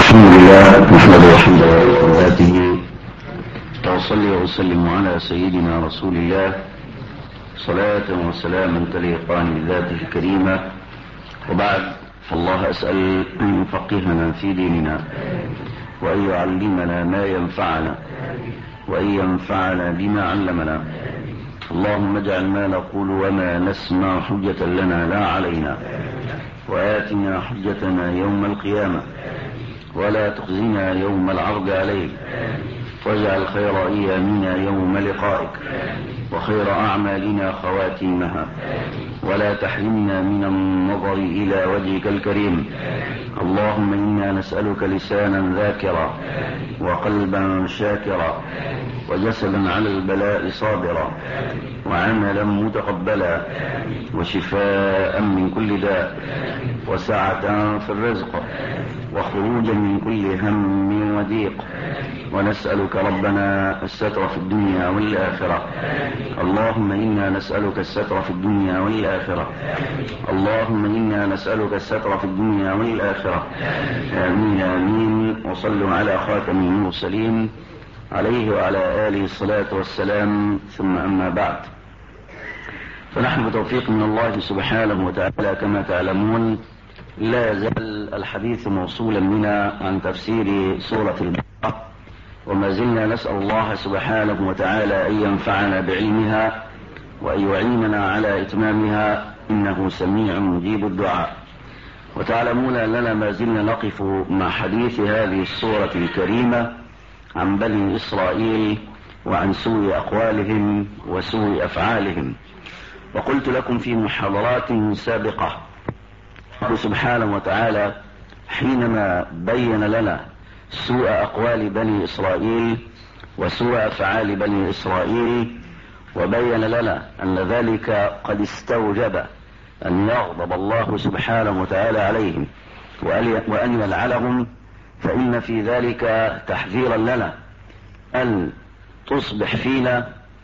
الحمد لله نحمده حمدا ذاته وأصلي وأسلم على سيدنا رسول الله صلاة وسلاما تليقان بذاته الكريمة وبعد فالله أسأل أن يفقهنا في ديننا وأن يعلمنا ما ينفعنا وأن ينفعنا بما علمنا اللهم اجعل ما نقول وما نسمع حجة لنا لا علينا وآتنا حجتنا يوم القيامة ولا تخزنا يوم العرض عليك واجعل خير أيامنا يوم لقائك وخير أعمالنا خواتيمها ولا تحرمنا من النظر إلى وجهك الكريم اللهم إنا نسألك لسانا ذاكرا وقلبا شاكرا وجسدا على البلاء صابرا وعملا متقبلا وشفاء من كل داء وسعة في الرزق وخروجا من كل هم وضيق ونسألك ربنا الستر في الدنيا والآخرة اللهم إنا نسألك الستر في الدنيا والآخرة اللهم إنا نسألك الستر في الدنيا والآخرة آمين آمين وصلوا على خاتم المرسلين عليه وعلى آله الصلاة والسلام ثم أما بعد فنحن بتوفيق من الله سبحانه وتعالى كما تعلمون لا يزال الحديث موصولا بنا عن تفسير سورة البقرة وما زلنا نسأل الله سبحانه وتعالى أن ينفعنا بعلمها وأن يعيننا على إتمامها إنه سميع مجيب الدعاء وتعلمون أننا ما زلنا نقف مع حديث هذه السورة الكريمة عن بني إسرائيل وعن سوء أقوالهم وسوء أفعالهم وقلت لكم في محاضرات سابقة الله سبحانه وتعالى حينما بين لنا سوء أقوال بني إسرائيل وسوء أفعال بني إسرائيل وبين لنا أن ذلك قد استوجب أن يغضب الله سبحانه وتعالى عليهم وأن يلعنهم فإن في ذلك تحذيرا لنا أن تصبح فينا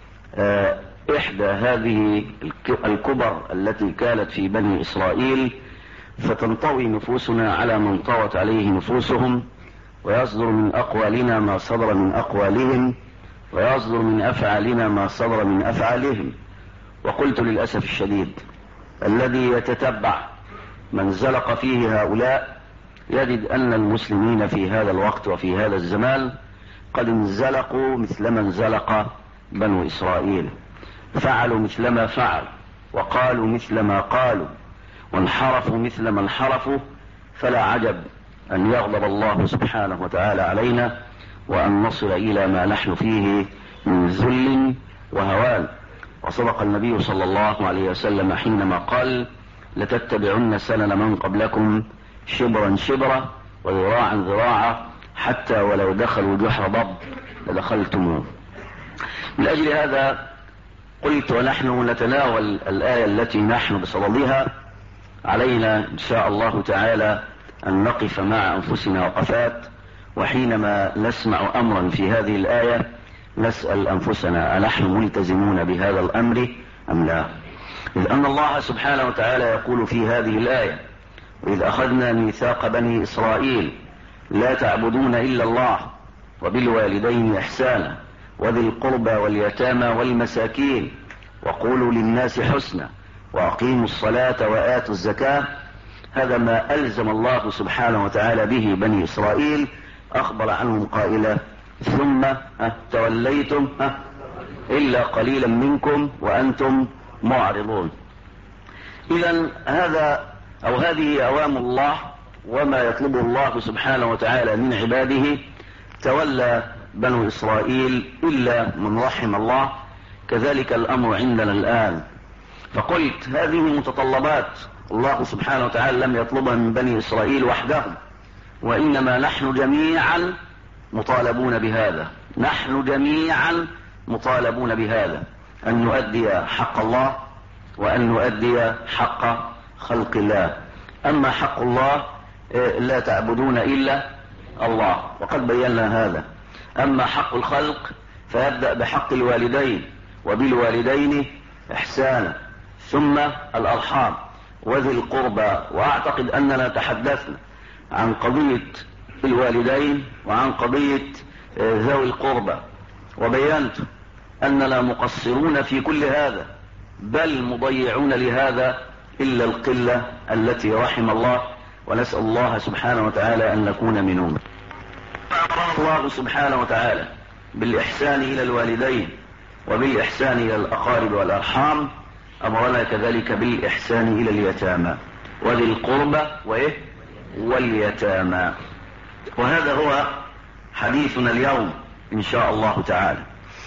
إحدى هذه الكبر التي كانت في بني إسرائيل فتنطوي نفوسنا على من طوت عليه نفوسهم ويصدر من أقوالنا ما صدر من أقوالهم ويصدر من أفعالنا ما صدر من أفعالهم وقلت للأسف الشديد الذي يتتبع من زلق فيه هؤلاء يجد أن المسلمين في هذا الوقت وفي هذا الزمان قد انزلقوا مثلما انزلق بنو إسرائيل فعلوا مثلما فعل وقالوا مثل ما قالوا وانحرفوا مثل ما انحرفوا فلا عجب أن يغضب الله سبحانه وتعالى علينا وأن نصل إلى ما نحن فيه من ذل وهوان وصدق النبي صلى الله عليه وسلم حينما قال لتتبعن سنن من قبلكم شبرا شبرا وذراعا ذراعا حتى ولو دخلوا جحر ضب لدخلتموه من أجل هذا قلت ونحن نتناول الآية التي نحن بصددها علينا إن شاء الله تعالى أن نقف مع أنفسنا وقفات وحينما نسمع أمرا في هذه الآية نسأل أنفسنا أنحن ملتزمون بهذا الأمر أم لا إذ أن الله سبحانه وتعالى يقول في هذه الآية وإذ أخذنا ميثاق بني إسرائيل لا تعبدون إلا الله وبالوالدين إحسانا وذي القربى واليتامى والمساكين وقولوا للناس حسنا وأقيموا الصلاة وآتوا الزكاة هذا ما ألزم الله سبحانه وتعالى به بني إسرائيل أخبر عنهم قائلا ثم توليتم إلا قليلا منكم وأنتم معرضون إذا هذا أو هذه أوامر الله وما يطلبه الله سبحانه وتعالى من عباده تولى بنو إسرائيل إلا من رحم الله كذلك الأمر عندنا الآن فقلت هذه متطلبات الله سبحانه وتعالى لم يطلبها من بني إسرائيل وحدهم وإنما نحن جميعا مطالبون بهذا نحن جميعا مطالبون بهذا أن نؤدي حق الله وأن نؤدي حق خلق الله أما حق الله لا تعبدون إلا الله وقد بينا هذا أما حق الخلق فيبدأ بحق الوالدين وبالوالدين إحسانا ثم الأرحام وذي القربى وأعتقد أننا تحدثنا عن قضية الوالدين وعن قضية ذوي القربى وبينت أننا مقصرون في كل هذا بل مضيعون لهذا إلا القلة التي رحم الله ونسأل الله سبحانه وتعالى أن نكون منهم الله سبحانه وتعالى بالإحسان إلى الوالدين وبالإحسان إلى الأقارب والأرحام أمرنا كذلك بالإحسان إلى اليتامى وذي القربى وإيه واليتامى وهذا هو حديثنا اليوم إن شاء الله تعالى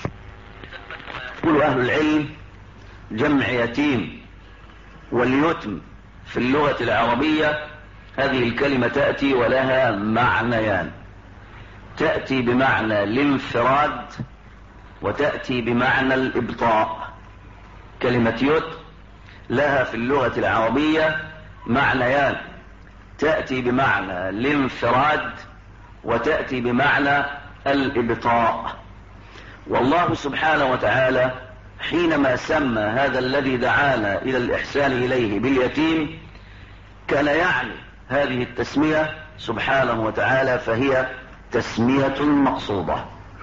يقول أهل العلم جمع يتيم واليتم في اللغة العربية هذه الكلمة تأتي ولها معنيان تأتي بمعنى الانفراد وتأتي بمعنى الإبطاء كلمة يتم لها في اللغة العربية معنيان تأتي بمعنى الانفراد وتأتي بمعنى الإبطاء والله سبحانه وتعالى حينما سمى هذا الذي دعانا إلى الإحسان إليه باليتيم كان يعني هذه التسمية سبحانه وتعالى فهي تسمية مقصودة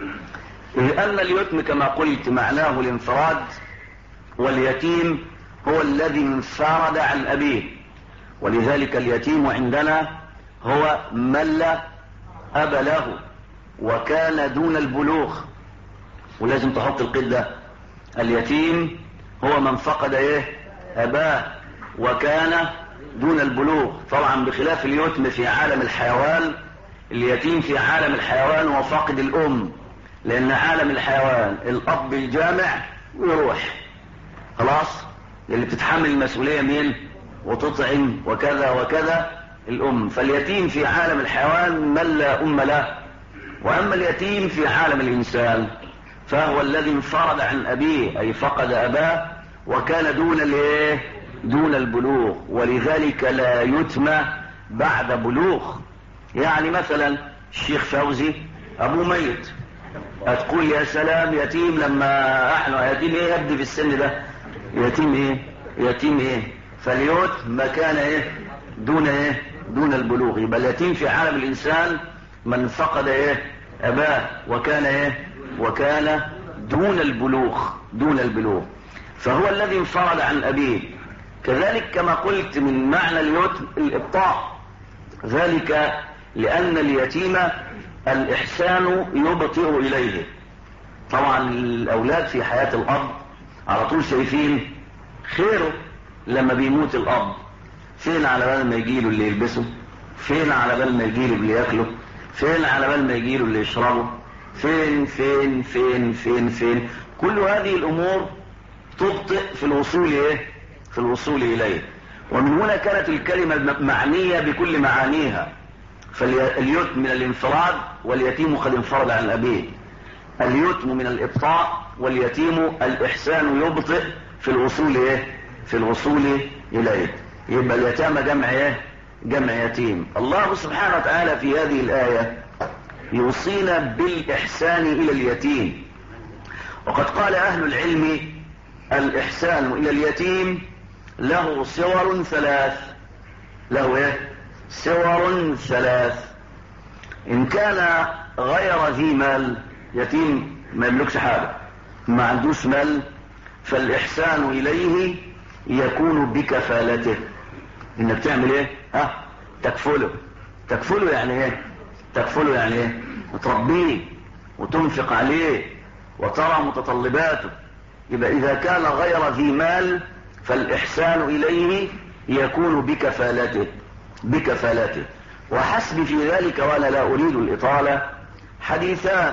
لأن اليتم كما قلت معناه الانفراد واليتيم هو الذي انفرد عن أبيه ولذلك اليتيم عندنا هو من لا أب له وكان دون البلوغ ولازم تحط القيد ده اليتيم هو من فقد ايه اباه وكان دون البلوغ طبعا بخلاف اليتم في عالم الحيوان اليتيم في عالم الحيوان هو فاقد الام لان عالم الحيوان الاب الجامع ويروح خلاص اللي بتتحمل المسؤوليه مين وتطعم وكذا وكذا الام فاليتيم في عالم الحيوان من لا ام له واما اليتيم في عالم الانسان فهو الذي انفرد عن ابيه اي فقد اباه وكان دون الايه دون البلوغ ولذلك لا يتمى بعد بلوغ يعني مثلا الشيخ فوزي ابوه ميت هتقول يا سلام يتيم لما احنا يتيم ايه يبدي في السن ده يتيم ايه يتيم ايه فاليوت ما كان ايه دون ايه دون البلوغ يبقى اليتيم في عالم الانسان من فقد ايه اباه وكان ايه وكان دون البلوغ دون البلوغ فهو الذي انفرد عن أبيه كذلك كما قلت من معنى اليتم الإبطاء ذلك لأن اليتيم الإحسان يبطئ إليه طبعا الأولاد في حياة الأب على طول شايفين خيره لما بيموت الأب فين على بال ما يجيله اللي يلبسه فين على بال ما يجيله اللي ياكله فين على بال ما يجيله اللي يشربه فين فين فين فين فين كل هذه الامور تبطئ في الوصول ايه في الوصول اليه ومن هنا كانت الكلمة معنية بكل معانيها فاليتم من الانفراد واليتيم قد انفرد عن ابيه اليتم من الابطاء واليتيم الاحسان يبطئ في الوصول ايه في الوصول اليه يبقى اليتامى جمع ايه جمع يتيم الله سبحانه وتعالى في هذه الايه يوصينا بالإحسان إلى اليتيم وقد قال أهل العلم الإحسان إلى اليتيم له صور ثلاث له إيه؟ صور ثلاث إن كان غير ذي مال يتيم ما يملكش حاجة ما عندوش مال فالإحسان إليه يكون بكفالته إنك تعمل إيه؟ ها تكفله تكفله يعني إيه؟ تكفله يعني ايه وتربيه وتنفق عليه وترى متطلباته يبقى اذا كان غير ذي مال فالاحسان اليه يكون بكفالته بكفالته وحسب في ذلك وانا لا اريد الاطاله حديثان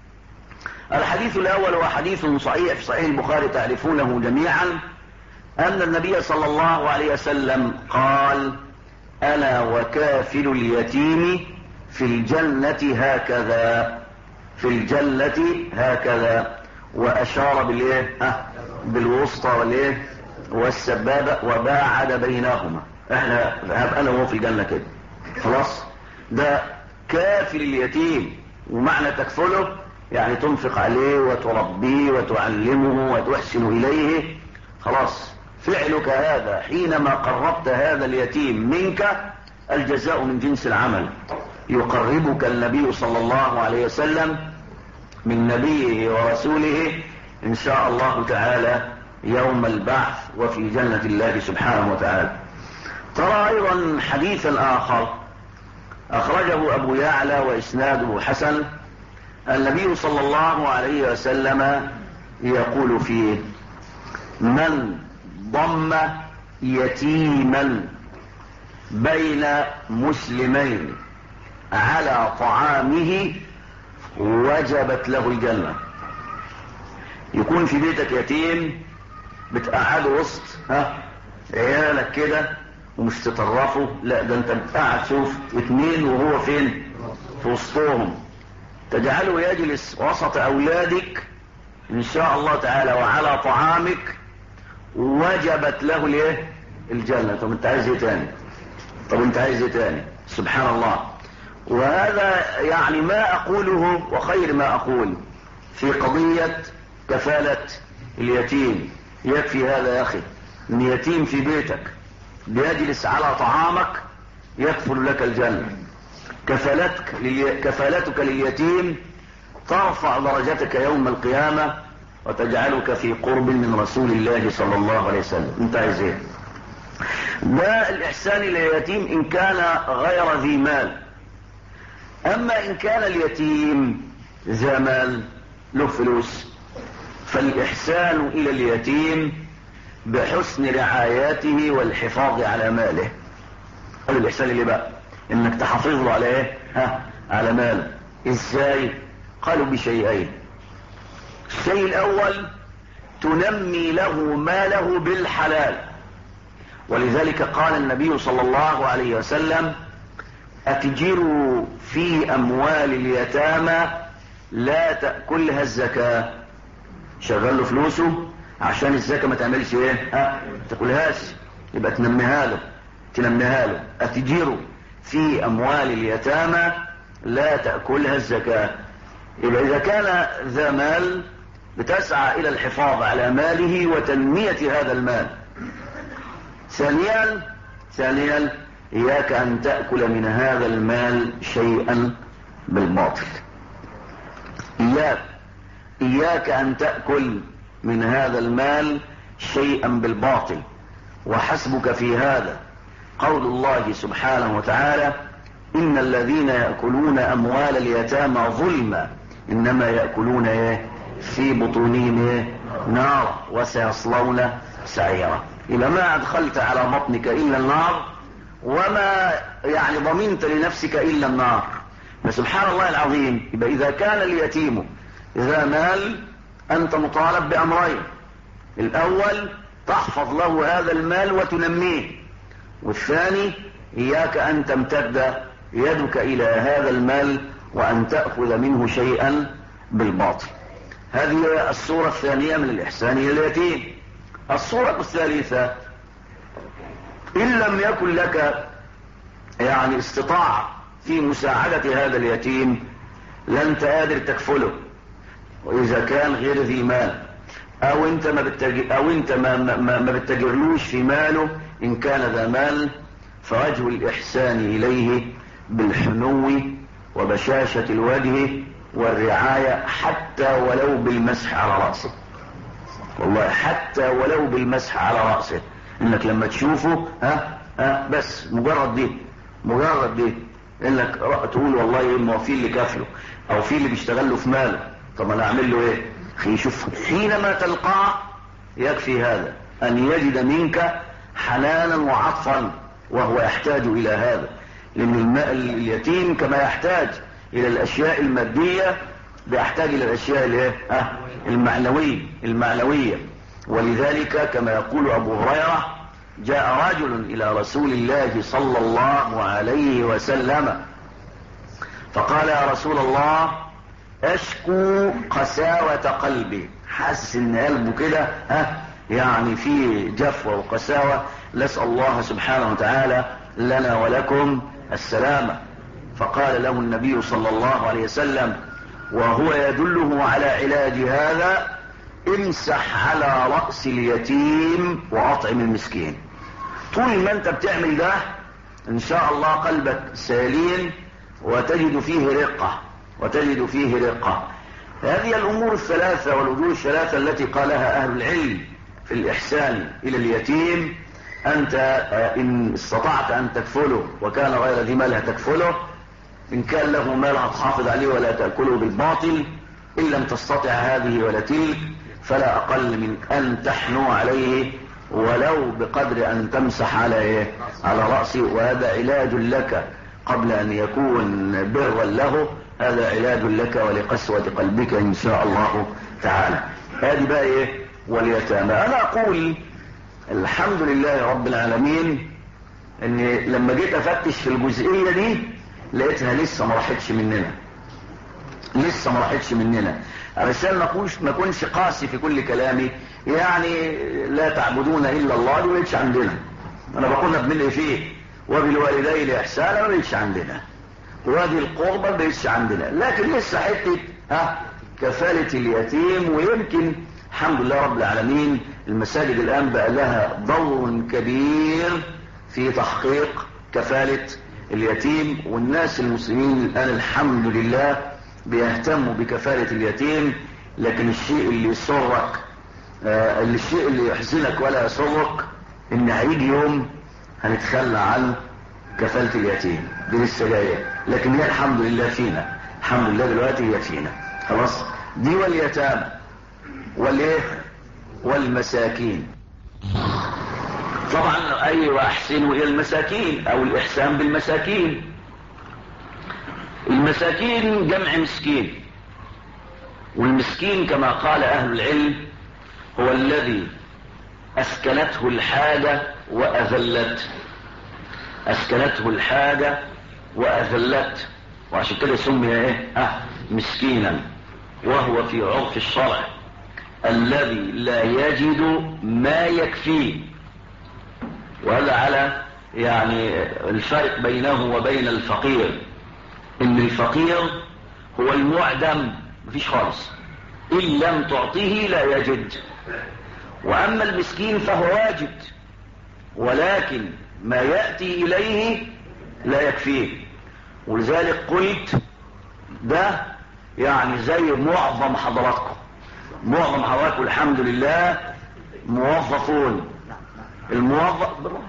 الحديث الاول هو حديث صحيح في صحيح البخاري تعرفونه جميعا ان النبي صلى الله عليه وسلم قال انا وكافل اليتيم في الجنة هكذا في الجنة هكذا وأشار بالإيه أه بالوسطى والإيه والسبابة وباعد بينهما احنا ذهب أنا وهو في الجنة كده خلاص ده كافل اليتيم ومعنى تكفله يعني تنفق عليه وتربيه وتعلمه وتحسن إليه خلاص فعلك هذا حينما قربت هذا اليتيم منك الجزاء من جنس العمل يقربك النبي صلى الله عليه وسلم من نبيه ورسوله إن شاء الله تعالى يوم البعث وفي جنة الله سبحانه وتعالى ترى أيضا حديثا آخر أخرجه أبو يعلى وإسناده حسن النبي صلى الله عليه وسلم يقول فيه من ضم يتيما بين مسلمين على طعامه وجبت له الجنة يكون في بيتك يتيم بتقعده وسط ها عيالك كده ومش تطرفه لا ده انت بتقعد شوف اتنين وهو فين في وسطهم تجعله يجلس وسط اولادك ان شاء الله تعالى وعلى طعامك وجبت له الايه الجنة طب انت عايز ايه تاني طب انت عايز ايه تاني سبحان الله وهذا يعني ما اقوله وخير ما اقول في قضية كفالة اليتيم يكفي هذا يا اخي ان يتيم في بيتك بيجلس على طعامك يكفل لك الجنة كفالتك, للي... كفالتك لليتيم ترفع درجتك يوم القيامة وتجعلك في قرب من رسول الله صلى الله عليه وسلم انت عايز ايه ده الاحسان لليتيم ان كان غير ذي مال اما ان كان اليتيم ذا مال له فلوس فالاحسان الى اليتيم بحسن رعايته والحفاظ على ماله هذا الاحسان اللي بقى انك تحافظ له على ايه ها على ماله ازاي قالوا بشيئين الشيء الاول تنمي له ماله بالحلال ولذلك قال النبي صلى الله عليه وسلم اتجروا في اموال اليتامى لا تأكلها الزكاة شغل له فلوسه عشان الزكاة ما تعملش ايه ها تاكلهاش يبقى تنميها له تنميها له اتجروا في اموال اليتامى لا تأكلها الزكاة يبقى اذا كان ذا مال بتسعى الى الحفاظ على ماله وتنمية هذا المال ثانيا ثانيا اياك ان تأكل من هذا المال شيئا بالباطل اياك اياك ان تأكل من هذا المال شيئا بالباطل وحسبك في هذا قول الله سبحانه وتعالى ان الذين يأكلون اموال اليتامى ظلما انما يأكلون ايه في بطونهم ايه نار وسيصلون سعيرا إذا ما أدخلت على بطنك إلا النار وما يعني ضمنت لنفسك إلا النار فسبحان الله العظيم يبقى إذا كان اليتيم إذا مال أنت مطالب بأمرين الأول تحفظ له هذا المال وتنميه والثاني إياك أن تمتد يدك إلى هذا المال وأن تأخذ منه شيئا بالباطل هذه الصورة الثانية من الإحسان إلى اليتيم الصورة الثالثة إن لم يكن لك يعني استطاعة في مساعدة هذا اليتيم لن تقادر تكفله وإذا كان غير ذي مال أو أنت ما بتجر أو أنت ما ما, ما بتجرلوش في ماله إن كان ذا مال فوجه الإحسان إليه بالحنو وبشاشة الوجه والرعاية حتى ولو بالمسح على رأسه والله حتى ولو بالمسح على رأسه انك لما تشوفه ها ها بس مجرد دي مجرد دي انك تقول والله ما في اللي كافله او في اللي بيشتغل له في ماله طب انا اعمل له ايه يشوف حينما تلقاه يكفي هذا ان يجد منك حنانا وعطفا وهو يحتاج الى هذا لان الماء اليتيم كما يحتاج الى الاشياء المادية بيحتاج الى الاشياء الايه اه المعنوية المعنوية ولذلك كما يقول ابو هريرة جاء رجل الى رسول الله صلى الله عليه وسلم فقال يا رسول الله اشكو قساوة قلبي حاسس ان قلبه كده ها يعني في جفوة وقساوة نسأل الله سبحانه وتعالى لنا ولكم السلامة فقال له النبي صلى الله عليه وسلم وهو يدله على علاج هذا امسح على رأس اليتيم واطعم المسكين طول ما انت بتعمل ده ان شاء الله قلبك سليم وتجد فيه رقة وتجد فيه رقة هذه الأمور الثلاثة والوجوه الثلاثة التي قالها أهل العلم في الإحسان إلى اليتيم أنت إن استطعت أن تكفله وكان غير ذي مال تكفله إن كان له مال هتحافظ عليه ولا تأكله بالباطل إن لم تستطع هذه ولا تلك فلا أقل من أن تحنو عليه ولو بقدر أن تمسح على إيه؟ على رأسه وهذا علاج لك قبل أن يكون برا له هذا علاج لك ولقسوة قلبك إن شاء الله تعالى هذه بقى إيه واليتامى أنا أقول الحمد لله رب العالمين ان لما جيت افتش في الجزئية دي لقيتها لسه ما راحتش مننا لسه ما راحتش مننا علشان ما اكونش ما اكونش قاسي في كل كلامي يعني لا تعبدون الا الله دي ما بقتش عندنا انا بقولنا بملء فيه وبالوالدين احسانا ما بقتش عندنا وادي القربة ما بقتش عندنا لكن لسه حته ها كفالة اليتيم ويمكن الحمد لله رب العالمين المساجد الآن بقى لها دور كبير في تحقيق كفالة اليتيم والناس المسلمين الآن الحمد لله بيهتموا بكفالة اليتيم لكن الشيء اللي يسرك آه الشيء اللي يحزنك ولا يسرك ان هيجي يوم هنتخلى عن كفالة اليتيم دي لسه جاية لكن هي الحمد لله فينا الحمد لله دلوقتي هي فينا خلاص دي واليتامى والايه والمساكين طبعا اي واحسنوا الى المساكين او الاحسان بالمساكين المساكين جمع مسكين والمسكين كما قال اهل العلم هو الذي اسكنته الحاجة واذلت اسكنته الحاجة واذلت وعشان كده سمي ايه اه مسكينا وهو في عرف الشرع الذي لا يجد ما يكفيه وهذا على يعني الفرق بينه وبين الفقير ان الفقير هو المعدم مفيش خالص ان لم تعطيه لا يجد واما المسكين فهو واجد ولكن ما يأتي اليه لا يكفيه ولذلك قلت ده يعني زي معظم حضراتكم معظم حضراتكم الحمد لله موظفون الموظف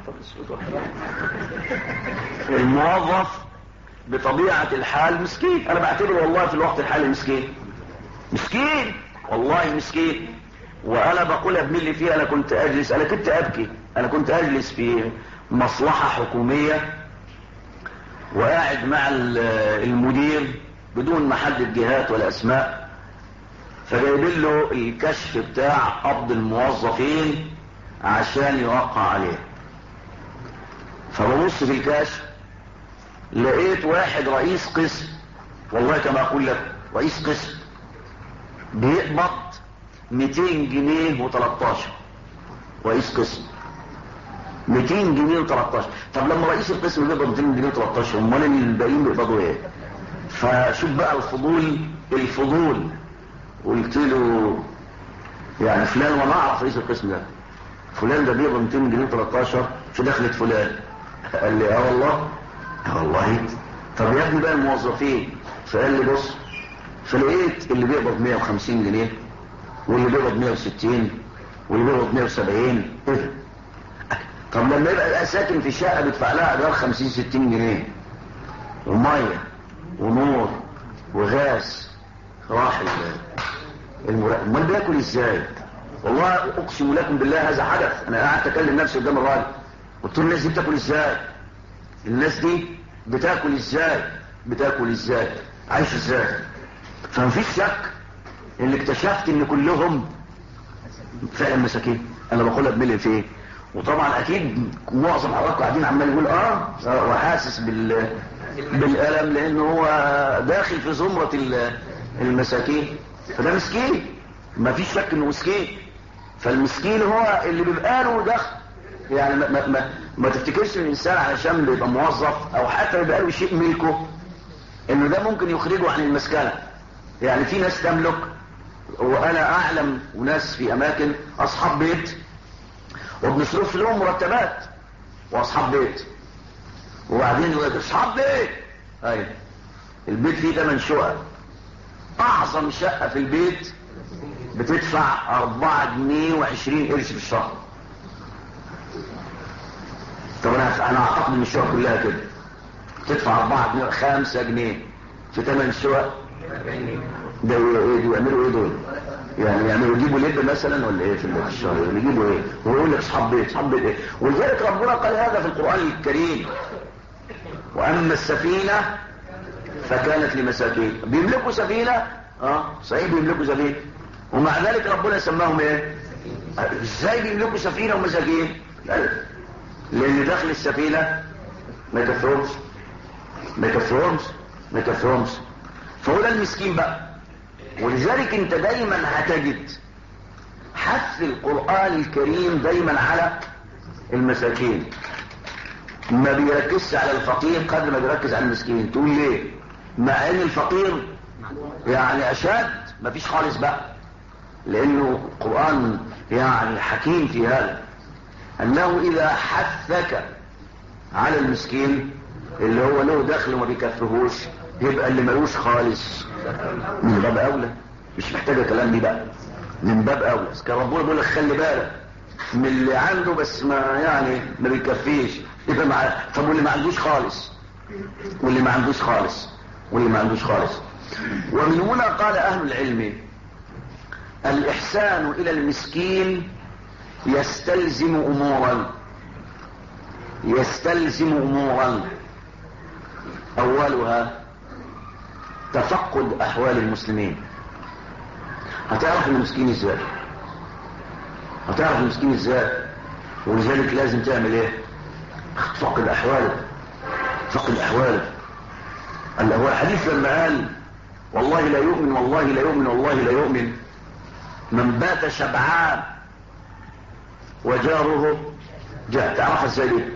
الموظف بطبيعة الحال مسكين انا بعتبره والله في الوقت الحالي مسكين مسكين والله مسكين وانا بقولها بملي فيها انا كنت اجلس انا كنت ابكي انا كنت اجلس في مصلحة حكومية وقاعد مع المدير بدون ما حدد جهات ولا اسماء فجايبين له الكشف بتاع قبض الموظفين عشان يوقع عليه فببص في الكشف لقيت واحد رئيس قسم والله كما اقول لك رئيس قسم بيقبض 200 جنيه و13 رئيس قسم 200 جنيه و13 طب لما رئيس القسم بيقبض 200 جنيه و13 امال الباقيين بيقبضوا ايه فشوف بقى الفضول الفضول قلت له يعني فلان وانا اعرف رئيس القسم ده فلان ده بيقبض 200 جنيه 13 في دخلة فلان قال لي اه والله اه والله طب يا ابني بقى الموظفين فقال لي بص فلقيت اللي بيقبض 150 جنيه واللي بيقبض 160 واللي بيقبض 170 ايه ده طب لما يبقى ساكن في شقه بيدفع لها ايجار 50 60 جنيه وميه ونور وغاز راح المراقب امال بياكل ازاي والله اقسم لكم بالله هذا حدث انا قعدت اكلم نفسي قدام الراجل قلت له الناس دي بتاكل ازاي الناس دي بتاكل ازاي بتاكل ازاي عايش ازاي فمفيش شك ان اكتشفت ان كلهم فعلا مساكين انا بقولها بملء في ايه وطبعا اكيد معظم حضراتكم قاعدين عمال يقول اه وحاسس بال بالالم لان هو داخل في زمره المساكين فده مسكين ما فيش شك انه مسكين فالمسكين هو اللي بيبقى له دخل يعني ما, ما, ما, ما تفتكرش الانسان علشان بيبقى موظف او حتى بيبقى له شيء ملكه انه ده ممكن يخرجه عن المسكنه يعني في ناس تملك وانا اعلم وناس في اماكن اصحاب بيت وبنصرف لهم مرتبات واصحاب بيت وبعدين يقول اصحاب بيت ايوه البيت فيه 8 شقق اعظم شقة في البيت بتدفع 4 جنيه و20 قرش في الشهر طب انا انا اعتقد ان الشقق كلها كده تدفع 4 جنيه 5 جنيه في 8 شقق ده ايه دي يعملوا ايه دول يعني يعملوا يجيبوا لب مثلا ولا ايه في الشهر يعني يجيبوا ايه هو يقول لك اصحاب بيت اصحاب بيت ايه ولذلك ربنا قال هذا في القران الكريم واما السفينه فكانت لمساكين بيملكوا سفينه اه صحيح بيملكوا سفينه ومع ذلك ربنا سماهم ايه ازاي بيملكوا سفينه ومساكين لا لان داخل السفينه ما يكفيهمش ما يكفيهمش ما يكفيهمش فهو ده المسكين بقى ولذلك انت دايما هتجد حث القرآن الكريم دايما على المساكين ما بيركزش على الفقير قدر ما بيركز على المسكين تقول ليه مع ان الفقير يعني اشد ما فيش خالص بقى لانه القرآن يعني حكيم في هذا انه اذا حثك على المسكين اللي هو له دخل وما بيكفيهوش يبقى اللي ملوش خالص من باب اولى مش محتاجه كلام دي بقى من باب اولى كان ربنا بيقول لك خلي بالك من اللي عنده بس ما يعني ما بيكفيش يبقى مع طب واللي ما عندوش خالص واللي ما عندوش خالص واللي ما عندوش خالص ومن هنا قال اهل العلم الاحسان الى المسكين يستلزم امورا يستلزم امورا اولها تفقد احوال المسلمين هتعرف المسكين ازاي هتعرف المسكين ازاي ولذلك لازم تعمل ايه تفقد احواله تفقد احواله هو الحديث لما قال والله لا يؤمن والله لا يؤمن والله لا يؤمن من بات شبعان وجاره جاء تعرفها ازاي دي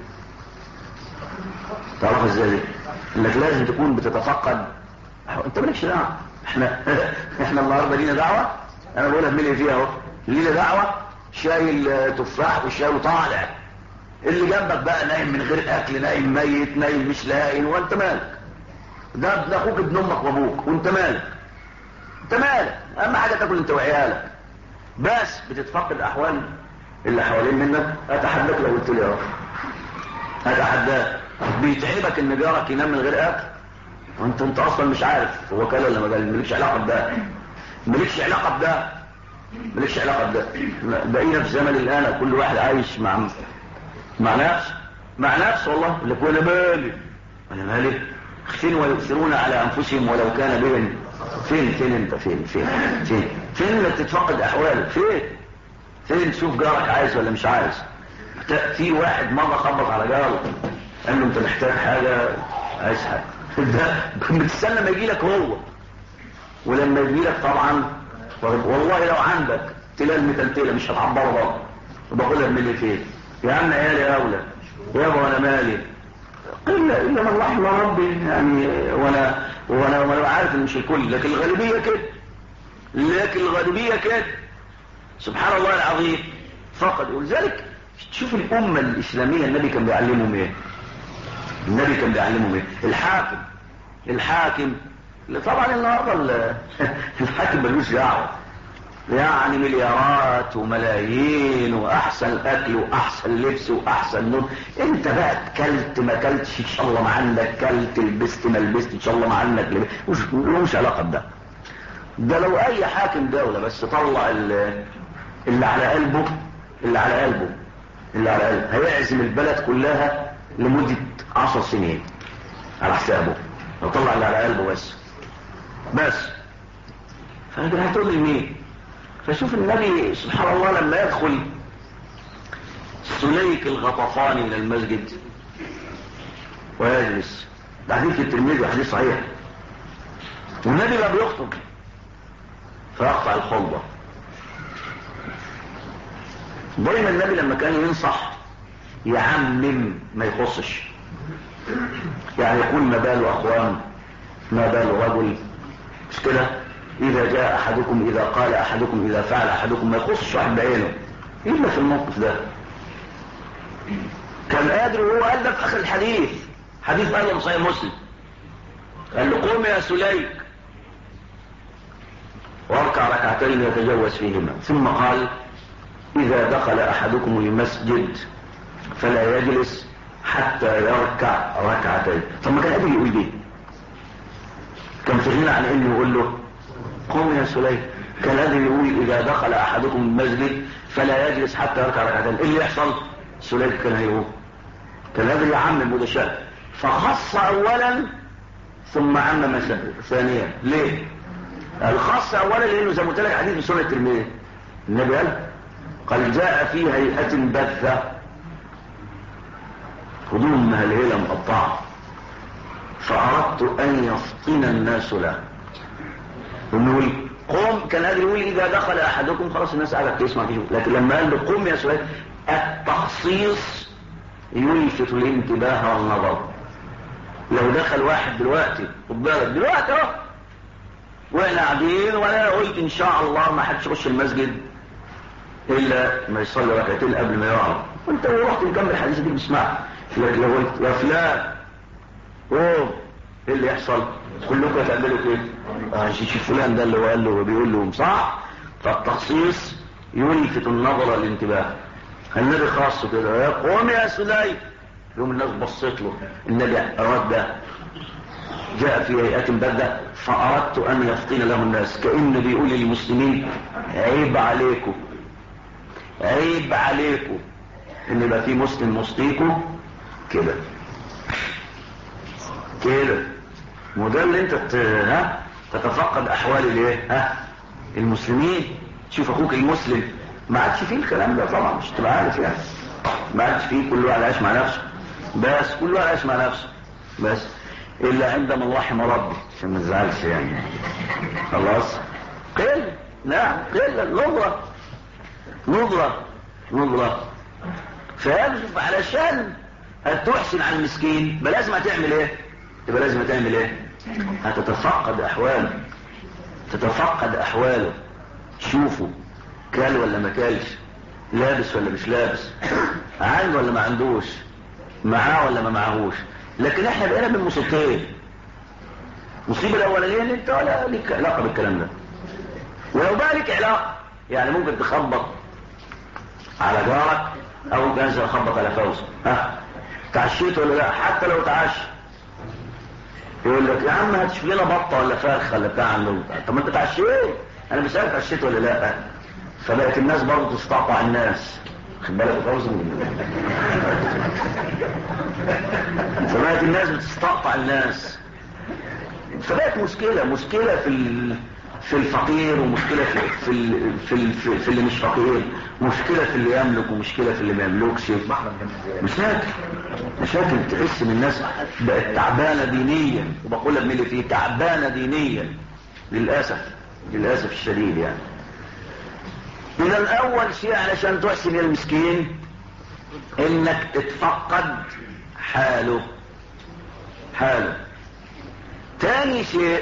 تعرفها ازاي دي انك لازم تكون بتتفقد انت مالكش دعوه احنا احنا النهارده لينا دعوه انا بقولها بملي فيها اهو لينا دعوه شايل تفاح وشايله طالع اللي جنبك بقى نايم من غير اكل نايم ميت نايم مش لاقي وانت مالك ده ابن اخوك ابن امك وابوك وانت مالك انت مالك اهم حاجه تاكل انت وعيالك بس بتتفقد احوال اللي حوالين منك اتحداك لو قلت لي اهو اتحداك بيتعبك ان جارك ينام من غير اكل وانت انت اصلا مش عارف هو كان ولا ما قال مالكش علاقه بده مالكش علاقه بده مالكش علاقه بده بقينا في زمن الان كل واحد عايش مع مع نفسه مع نفسه والله لك وانا مالي انا مالي فين ويؤثرون على انفسهم ولو كان بهم فين فين انت فين فين فين فين انك تتفقد احوالك فين فين تشوف جارك عايز ولا مش عايز في واحد مره خبط على جاره قال له انت محتاج حاجه عايز حاجه ده بتستنى ما يجي لك هو ولما يجي لك طبعا والله لو عندك تلال متلتله مش هتعبره برضه وباخدها من اللي فين يا عم عيالي اولى يابا انا مالي الا الا من رحم ربي يعني وانا وانا وانا عارف ان مش الكل لكن الغالبيه كده لكن الغالبيه كده سبحان الله العظيم فقد ولذلك تشوف الامه الاسلاميه النبي كان بيعلمهم ايه النبي كان بيعلمهم ايه الحاكم الحاكم اللي طبعا النهارده الحاكم ملوش دعوه يعني مليارات وملايين واحسن اكل واحسن لبس واحسن نوم انت بقى اكلت ما اكلتش ان شاء الله ما عندك كلت لبست ما لبست ان شاء الله ما عندك لبست مش علاقه بده ده لو اي حاكم دوله بس طلع اللي على قلبه اللي على قلبه اللي على قلبه هيعزم البلد كلها لمده عشر سنين على حسابه لو طلع اللي على قلبه بس بس فانت هتقول لمين فشوف النبي سبحان الله لما يدخل سليك الغطفاني من المسجد ويجلس ده حديث الترمذي وحديث صحيح والنبي لا بيخطب فيقطع الخطبة دايما النبي لما كان ينصح يعمم ما يخصش يعني يقول ما بال اخوان ما بال رجل مش كده اذا جاء احدكم اذا قال احدكم اذا فعل احدكم ما يخصش واحد بعينه الا في الموقف ده كان قادر وهو قال ده في اخر الحديث حديث قال صحيح مسلم قال له قوم يا سليك واركع ركعتين يتجوز فيهما ثم قال إذا دخل أحدكم المسجد فلا يجلس حتى يركع ركعتين طب ما كان قادر يقول دي كان في غنى عن انه يقول له قوم يا سليم كان قادر يقول اذا دخل احدكم المسجد فلا يجلس حتى يركع ركعتين ايه اللي يحصل سليم كان هيقول كان قادر يعمم متشابه فخص اولا ثم عمم ثانيا ليه الخاص اولا لانه زي ما قلت لك حديث في سنه الترمذي النبي قال قال جاء في هيئه بثه هدوم مهلهله مقطعه فاردت ان يفطن الناس له ونقول قوم كان قادر يقول اذا دخل احدكم خلاص الناس قاعده تسمع فيه لكن لما قال له قوم يا سؤال التخصيص يلفت الانتباه والنظر لو دخل واحد دلوقتي خد بالك دلوقتي اهو واحنا قاعدين وانا قلت ان شاء الله ما حدش يخش المسجد الا ما يصلي ركعتين قبل ما يقعد وانت رحت مكمل الحديث دي بتسمعها لكن لو قلت يا فلان قوم ايه اللي يحصل كلكم هتعملوا كده اه شوف فلان ده اللي هو قال له وبيقول لهم صح فالتخصيص يلفت النظر الانتباه النبي خاصه كده يا قوم يا سليم يوم الناس بصيت له النبي اراد ده جاء في هيئة بدة فأردت أن يفطن له الناس كأن بيقول للمسلمين عيب عليكم عيب عليكم ان يبقى في مسلم وسطيكم كده كده وده اللي انت ت... ها تتفقد احوال الايه ها المسلمين تشوف اخوك المسلم ما عادش فيه الكلام ده طبعا مش تبقى عارف يعني ما عادش فيه كل واحد عايش مع نفسه بس كل واحد عايش مع نفسه بس الا عندما الله رحم ربي عشان ما تزعلش يعني خلاص قل نعم قل نظرة نظرة نظرة فيجب علشان تحسن على المسكين يبقى لازم هتعمل ايه يبقى لازم هتعمل ايه هتتفقد احواله تتفقد احواله تشوفه كال ولا ما كالش لابس ولا مش لابس عنده ولا ما عندوش معاه ولا ما معهوش لكن احنا بقينا من مصيبتين المصيبه الاولانيه ان انت ولا ليك علاقه بالكلام ده ولو بقى ليك علاقه يعني ممكن تخبط على جارك او جاهز اخبط على فوز ها تعشيت ولا لا حتى لو تعشى يقول لك يا عم هتشوف لنا بطه ولا فرخه ولا بتاع عنه طب ما انت تعشيت انا بسالك تعشيت ولا لا فبقت الناس برضه تستقطع الناس خد بالك فوز فبقت الناس بتستقطع الناس فبقت مشكله مشكله في ال... في الفقير ومشكلة في في ال... في, ال... في, في اللي مش فقير مشكلة في اللي يملك ومشكلة في اللي ما يملكش مشاكل مشاكل تحس ان الناس بقت تعبانة دينيا وبقولها بملي فيه تعبانة دينيا للأسف للأسف الشديد يعني إذا أول شيء علشان تحسن المسكين إنك تتفقد حاله حاله تاني شيء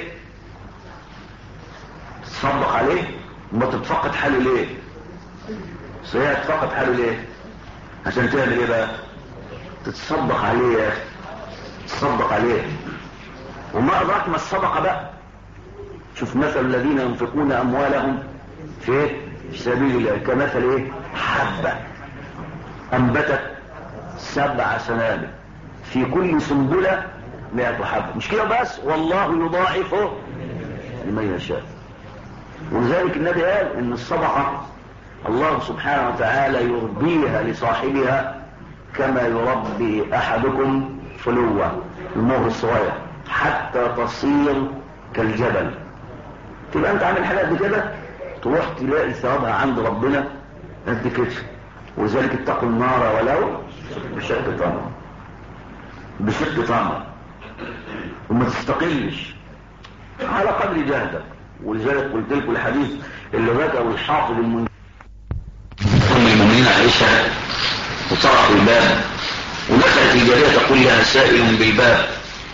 تصدق عليه وما تتفقد حاله ليه صحيح تتفقد حاله ليه عشان تعمل ايه بقى تتصدق عليه يا اخي تصدق عليه وما ادراك ما الصدقه بقى شوف مثل الذين ينفقون اموالهم في في سبيل الله كمثل ايه حبه انبتت سبع سنابل في كل سنبله مئة حبه مش كده بس والله يضاعفه لمن يشاء ولذلك النبي قال ان الصدقة الله سبحانه وتعالى يربيها لصاحبها كما يربي احدكم فلوة المهر الصغير حتى تصير كالجبل تبقى انت عامل حاجة قد كده تروح تلاقي ثوابها عند ربنا قد كده ولذلك اتقوا النار ولو بشق تمر بشق تمر وما تستقلش على قدر جهدك ولذلك قلت لكم الحديث اللي ذكره الحافظ المنذر ام المؤمنين عائشه وطرقوا الباب ودخلت الجاريه تقول لها سائل بالباب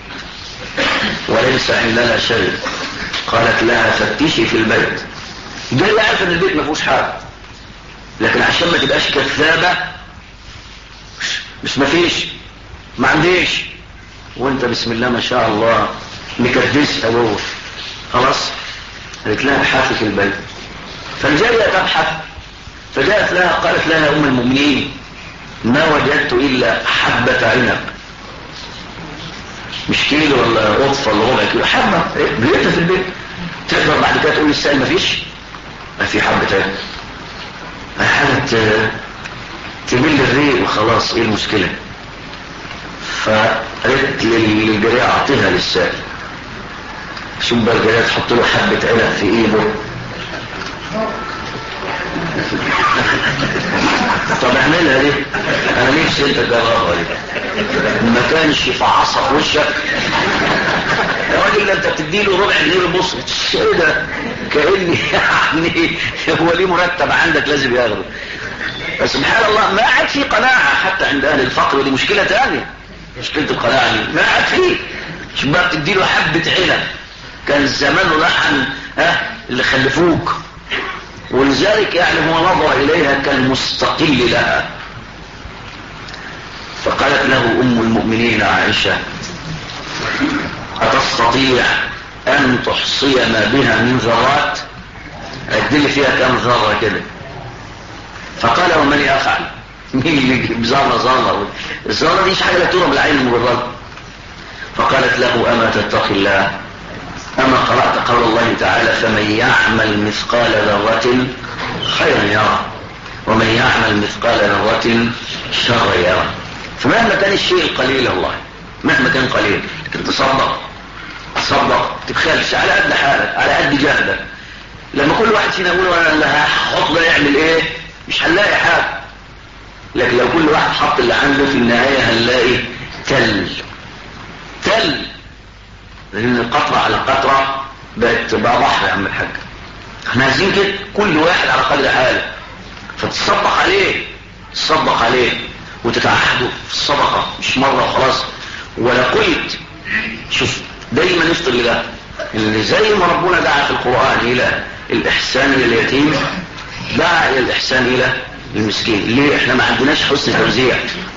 وليس عندنا شيء قالت لها فتشي في البيت الجاريه عارفه ان البيت ما فيهوش حاجه لكن عشان ما تبقاش كذابه مش ما فيش ما عنديش وانت بسم الله ما شاء الله مكدسها جوه خلاص قالت لها ابحثي في البلد فالجارية تبحث فجاءت لها قالت لها يا ام المؤمنين ما وجدت الا حبة عنب مش كيلو ولا قطف ولا ربع كيلو حبة لقيتها في البيت تقدر بعد كده تقول السائل ما فيش ما في حبة تاني حاجة تمل الريق وخلاص ايه المشكلة فقالت للجريء اعطيها للسائل شوف بقى الجريء تحط له حبة عنب في ايده طب اعملها ليه انا نفسي انت تجربها ليه ما كانش يفعصها في وشك يا راجل ده انت بتديله ربع جنيه بص ايه ده كاني يعني هو ليه مرتب عندك لازم ياخده فسبحان الله ما عاد في قناعه حتى عند اهل الفقر ودي مشكله ثانيه مشكله القناعه دي ما عاد في شوف بقى بتديله حبه عنب كان زمانه لحن ها اللي خلفوك ولذلك يعني هو نظر إليها كالمستقل لها فقالت له أم المؤمنين عائشة أتستطيع أن تحصي ما بها من ذرات أدل فيها كم ذرة كده فقال ومن يفعل مين اللي بذرة ذرة الذرة دي مش حاجة لا ترى بالعين المجرد فقالت له أما تتقي الله أما قرأت قول الله تعالى فمن يعمل مثقال ذرة خيرا يرى ومن يعمل مثقال ذرة شرا يرى فمهما كان الشيء القليل الله مهما كان قليل لكن تصدق تصدق تبخلش على قد حالك على قد جهدك لما كل واحد فينا يقول انا اللي هحط ده يعمل ايه مش هنلاقي حاجه لكن لو كل واحد حط اللي عنده في النهايه هنلاقي تل تل لان قطرة على قطرة بقت بقى بحر يا عم الحاج احنا عايزين كده كل واحد على قدر حاله فتصدق عليه تصدق عليه وتتعهدوا في الصدقة مش مرة وخلاص ولا قلت شوف دايما نفطر لده اللي زي ما ربنا دعا في القرآن الى الاحسان الى اليتيم دعا الى الاحسان الى المسكين ليه احنا ما عندناش حسن توزيع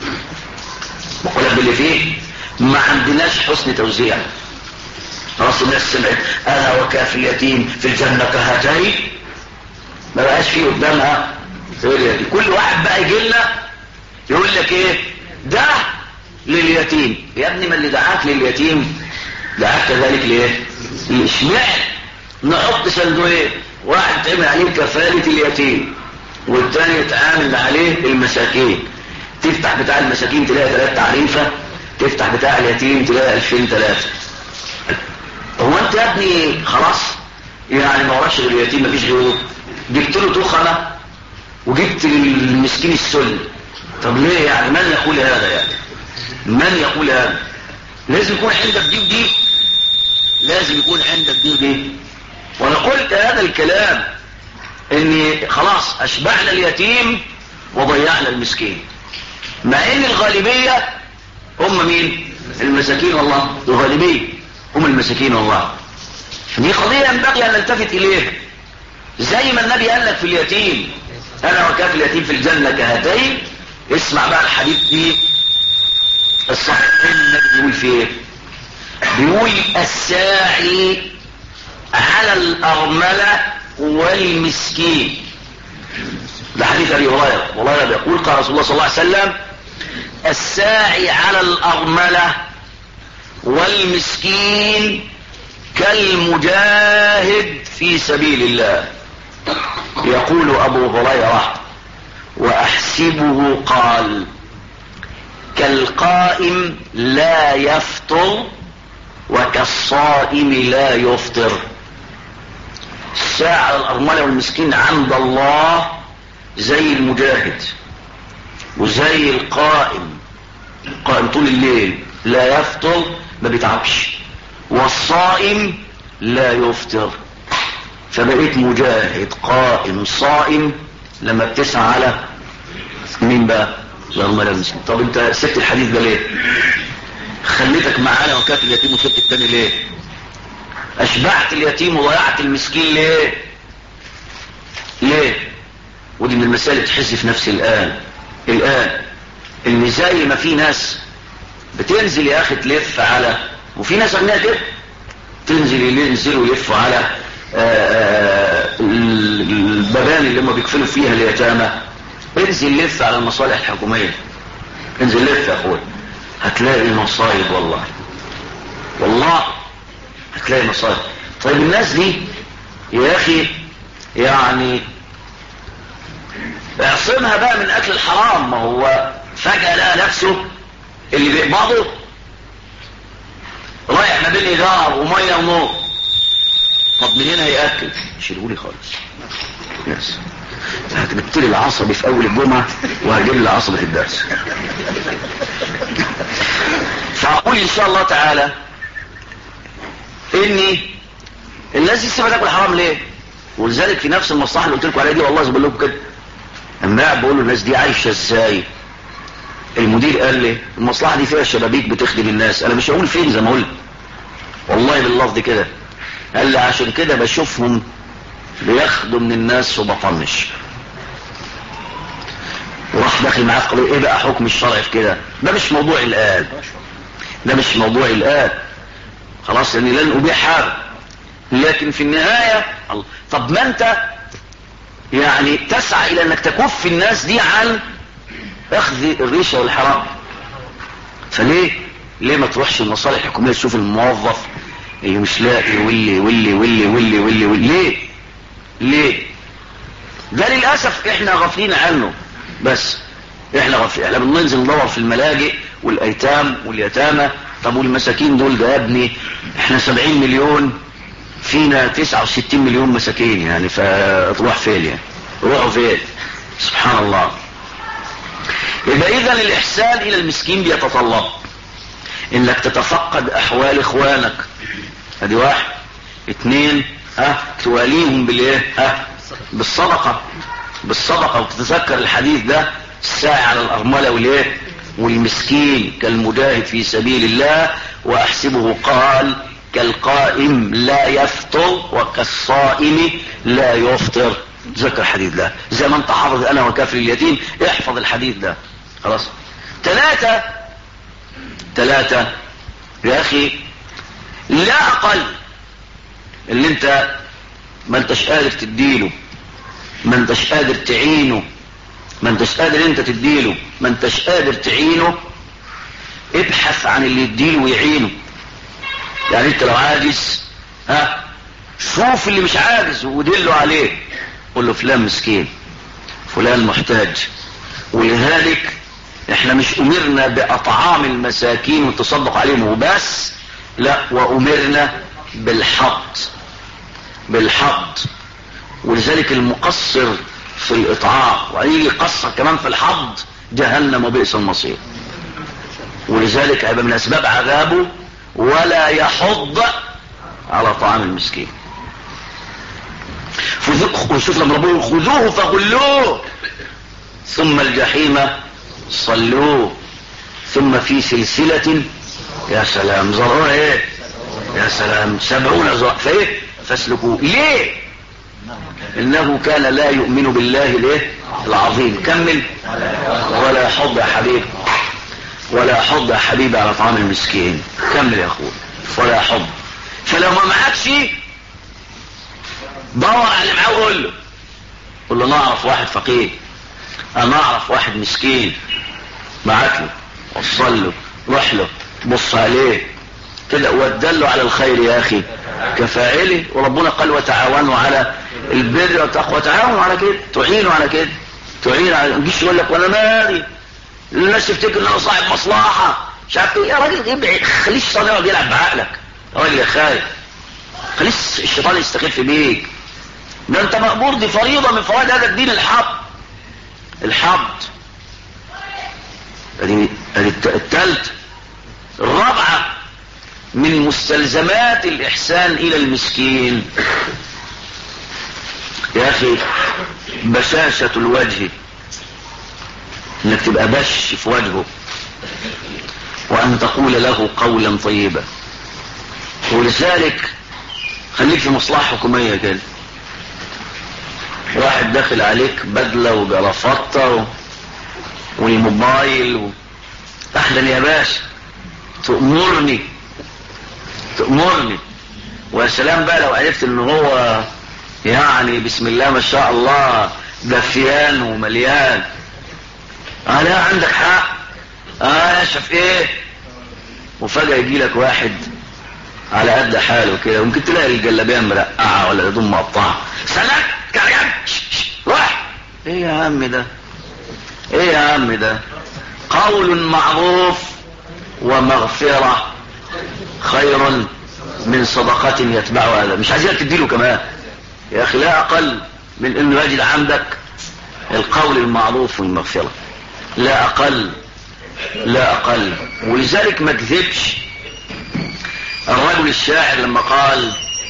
بقولك باللي فيه ما عندناش حسن توزيع خلاص الناس سمعت انا وكاف اليتيم في الجنة كهاتين ما بقاش فيه قدامها كل واحد بقى يجي لنا يقول لك ايه ده لليتيم يا ابني ما اللي دعاك لليتيم دعاك كذلك ليه اشمعنى نحط صندوقين واحد تعمل عليه كفالة اليتيم والتاني يتعامل عليه المساكين تفتح بتاع المساكين تلاقي ثلاثة تعريفة تفتح بتاع اليتيم تلاقي الفين ثلاثة هو انت يا ابني خلاص يعني ما وراكش غير اليتيم مفيش غيره جبت له تخنة وجبت للمسكين السل طب ليه يعني من يقول هذا يعني من يقول هذا لازم يكون عندك دي ودي لازم يكون عندك دي ودي وانا قلت هذا الكلام ان خلاص اشبعنا اليتيم وضيعنا المسكين مع ان الغالبية هم مين المساكين والله الغالبية هم المساكين والله دي قضية ينبغي ان نلتفت اليها زي ما النبي قال لك في اليتيم انا وكاف اليتيم في الجنة كهاتين اسمع بقى الحديث دي الصحيحين النبي بيقول فيه بيقول الساعي على الأرملة والمسكين ده حديث أبي هريرة والله بيقول قال رسول الله صلى الله عليه وسلم الساعي على الأرملة والمسكين كالمجاهد في سبيل الله يقول أبو هريرة وأحسبه قال كالقائم لا يفطر وكالصائم لا يفطر الساعة الأرملة والمسكين عند الله زي المجاهد وزي القائم القائم طول الليل لا يفطر ما بيتعبش والصائم لا يفطر فبقيت مجاهد قائم صائم لما بتسعى على مين بقى الأرملة والمسكين طب انت سبت الحديث ده ليه خليتك معانا وكانت اليتيم وسبت التاني ليه اشبعت اليتيم وضيعت المسكين ليه ليه ودي من المسائل اللي تحس في نفسي الان الان ان زي ما في ناس بتنزل يا اخي تلف على وفي ناس اغنياء كده تنزل ينزلوا يلفوا على آه، آه، البلان اللي هم بيكفلوا فيها اليتامى انزل لف على المصالح الحكومية انزل لف يا اخويا هتلاقي مصايب والله والله هتلاقي مصايب طيب الناس دي يا اخي يعني اعصمها بقى من اكل الحرام ما هو فجأة لقى نفسه اللي بيقبضه رايح ما بين إدارة ومية ونور طب منين هيأكل شيلوا لي خالص يس هتجبت لي العصبي في اول الجمعة وهجيب لي العصبي في الدرس فاقول ان شاء الله تعالى اني الناس دي سيبها تاكل حرام ليه ولذلك في نفس المصلحه اللي قلت لكم عليها دي والله بقول لكم كده اما قاعد بقول له الناس دي عايشه ازاي المدير قال لي المصلحه دي فيها شبابيك بتخدم الناس انا مش هقول فين زي ما قلت والله باللفظ كده قال لي عشان كده بشوفهم بياخدوا من الناس وبطنش وراح داخل معاه قالوا ايه بقى حكم الشرع في كده ده مش موضوع الان ده مش موضوع الان خلاص يعني لن ابيح حاجه لكن في النهايه طب ما انت يعني تسعى الى انك تكف الناس دي عن اخذ الريشه والحرام فليه ليه ما تروحش المصالح الحكوميه تشوف الموظف اللي مش لاقي واللي واللي واللي واللي واللي, واللي. ليه ليه ده للاسف احنا غافلين عنه بس احنا غافلين احنا بننزل ندور في الملاجئ والايتام واليتامى طب والمساكين دول ده يا ابني احنا 70 مليون فينا 69 مليون مساكين يعني فتروح فين يعني روحوا فين سبحان الله يبقى اذا الاحسان الى المسكين بيتطلب انك تتفقد احوال اخوانك ادي واحد اتنين ها تواليهم بالايه ها بالصدقة بالصدقة وتتذكر الحديث ده الساعي على الارملة والايه والمسكين كالمجاهد في سبيل الله واحسبه قال كالقائم لا يفطر وكالصائم لا يفطر تذكر الحديث ده زي ما انت حافظ انا وكافر اليتيم احفظ الحديث ده خلاص ثلاثة ثلاثة يا اخي لا اقل اللي انت ما انتش قادر تديله ما انتش قادر تعينه ما انتش قادر انت تديله ما انتش قادر تعينه ابحث عن اللي يديله ويعينه يعني انت لو عاجز ها شوف اللي مش عاجز ودله عليه قول له فلان مسكين فلان محتاج ولذلك احنا مش امرنا باطعام المساكين والتصدق عليهم وبس لا وامرنا بالحض بالحض ولذلك المقصر في الاطعام وهيجي يقصر كمان في الحض جهنم وبئس المصير ولذلك هيبقى من اسباب عذابه ولا يحض على طعام المسكين وشوف لما ربنا خذوه فغلوه ثم الجحيم صلوه ثم في سلسلة يا سلام زرعوها ايه يا سلام سبعون زرع فايه فاسلكوه ليه انه كان لا يؤمن بالله ليه العظيم كمل ولا يحض يا حبيب ولا يحض يا حبيبي على طعام المسكين كمل يا اخوي ولا يحض فلو ما معكش دور على اللي معاه وقول له قول له نعرف واحد فقير انا اعرف واحد مسكين بعت له وصل له روح له بص عليه كده ودله على الخير يا اخي كفاعله وربنا قال وتعاونوا على البر والتقوى تعاونوا على كده تعينوا على كده تعين على ما تجيش يقول لك وانا مالي الناس تفتكر ان انا صاحب مصلحه مش عارف ايه يا راجل ابعد خليش الشيطان يقعد يلعب بعقلك يا راجل يا خايف خليش الشيطان يستخف بيك ده انت مأمور دي فريضه من فرائض هذا الدين الحب الحب ادي الثالث الرابعه من مستلزمات الإحسان إلى المسكين يا أخي بشاشة الوجه انك تبقى بش في وجهه وأن تقول له قولا طيبا ولذلك خليك في مصلحة حكومية كده واحد داخل عليك بدلة وجرافطة و... والموبايل و... أهلا يا باشا تأمرني تأمرني ويا سلام بقى لو عرفت ان هو يعني بسم الله ما شاء الله دفيان ومليان اه لا عندك حق اه شاف ايه وفجأة يجي لك واحد على قد حاله كده ممكن تلاقي الجلابيه مرقعه ولا هدوم مقطعه سلام كريم روح ايه يا عم ده ايه يا عم ده قول معروف ومغفرة خير من صدقة يتبعها هذا مش عايزينك تديله كمان يا اخي لا اقل من انه يجد عندك القول المعروف والمغفرة لا اقل لا اقل ولذلك ما كذبش الرجل الشاعر لما قال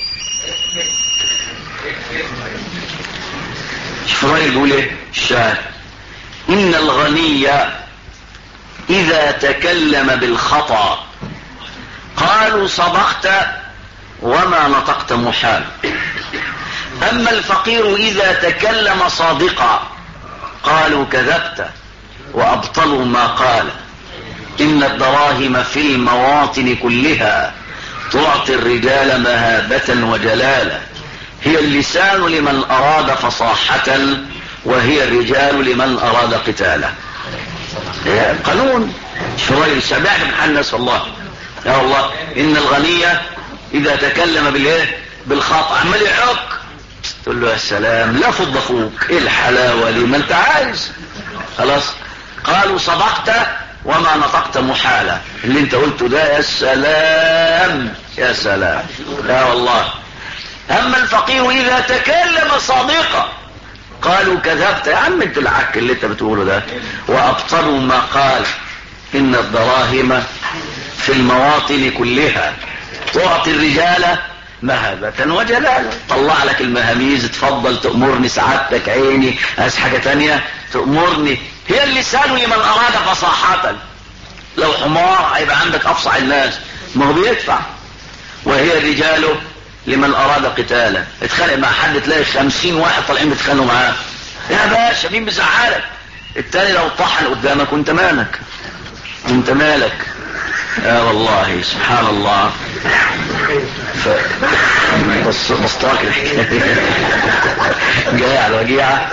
شوف الراجل بيقول ايه الشاعر ان الغني اذا تكلم بالخطا قالوا صدقت وما نطقت محال اما الفقير اذا تكلم صادقا قالوا كذبت وابطلوا ما قال ان الدراهم في المواطن كلها تعطي الرجال مهابة وجلالة هي اللسان لمن اراد فصاحة وهي الرجال لمن اراد قتالا قانون شوية الشباب محنس والله يا الله ان الغني اذا تكلم بالايه بالخطأ عمال يعق تقول له يا سلام لا فض اخوك ايه الحلاوة دي ما انت عايز خلاص قالوا صدقت وما نطقت محالة اللي انت قلته ده يا سلام يا سلام يا والله اما الفقير اذا تكلم صادقا قالوا كذبت يا عم انت العك اللي انت بتقوله ده وابطلوا ما قال ان الدراهم في المواطن كلها تعطي الرجال مهبة وجلالة طلع لك المهاميز تفضل تأمرني سعادتك عيني عايز حاجة تانية تأمرني هي اللسان لمن أراد فصاحة لو حمار هيبقى عندك أفصح الناس ما هو بيدفع وهي الرجال لمن أراد قتالا اتخانق مع حد تلاقي خمسين واحد طالعين بيتخانقوا معاه يا باشا مين بيزعلك التاني لو طحن قدامك وانت مالك انت مالك يا والله سبحان الله ف... بص بسطاك الحكاية جاي على الوجيعة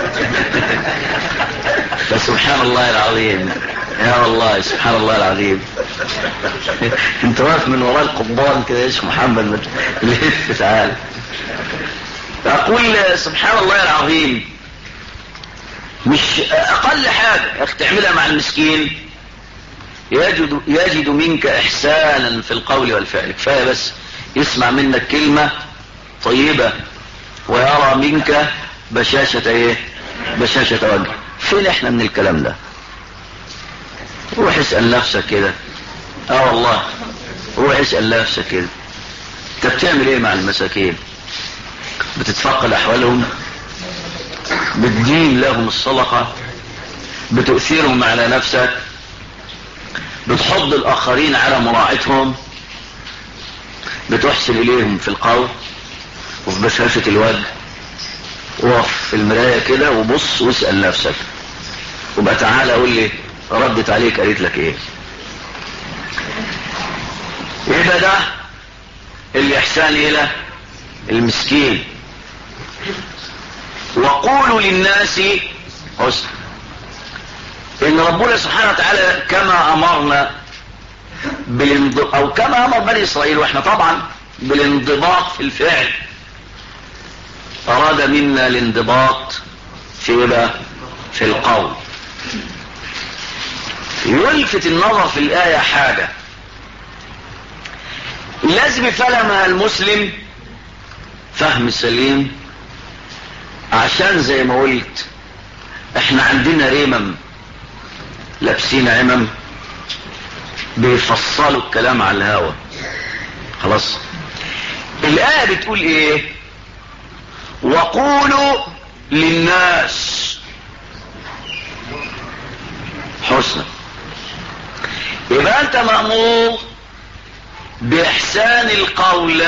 فسبحان الله العظيم يا والله سبحان الله العظيم انت واقف من وراء القضبان كده ايش محمد لف تعال اقول سبحان الله العظيم مش اقل حاجة تعملها مع المسكين يجد, يجد منك احسانا في القول والفعل كفاية بس يسمع منك كلمة طيبة ويرى منك بشاشة ايه بشاشة وجه فين احنا من الكلام ده روح اسأل نفسك كده اه والله روح اسأل نفسك كده انت بتعمل ايه مع المساكين بتتفقد احوالهم بتدين لهم الصدقة بتؤثيرهم على نفسك بتحض الاخرين على مراعتهم بتحسن اليهم في القول وفي بشاشة الوجه وقف في المراية كده وبص واسأل نفسك وبقى تعالى قول لي ردت عليك قالت لك ايه يبقى ده الاحسان الى المسكين وقولوا للناس حسن ان ربنا سبحانه وتعالى كما امرنا بالانض... او كما امر بني اسرائيل واحنا طبعا بالانضباط في الفعل اراد منا الانضباط في بقى في القول يلفت النظر في الآية حاجة لازم يفهمها المسلم فهم سليم عشان زي ما قلت احنا عندنا رمم لابسين عمم بيفصلوا الكلام على الهوا خلاص الآية بتقول ايه وقولوا للناس حسنا يبقى انت مأمور بإحسان القول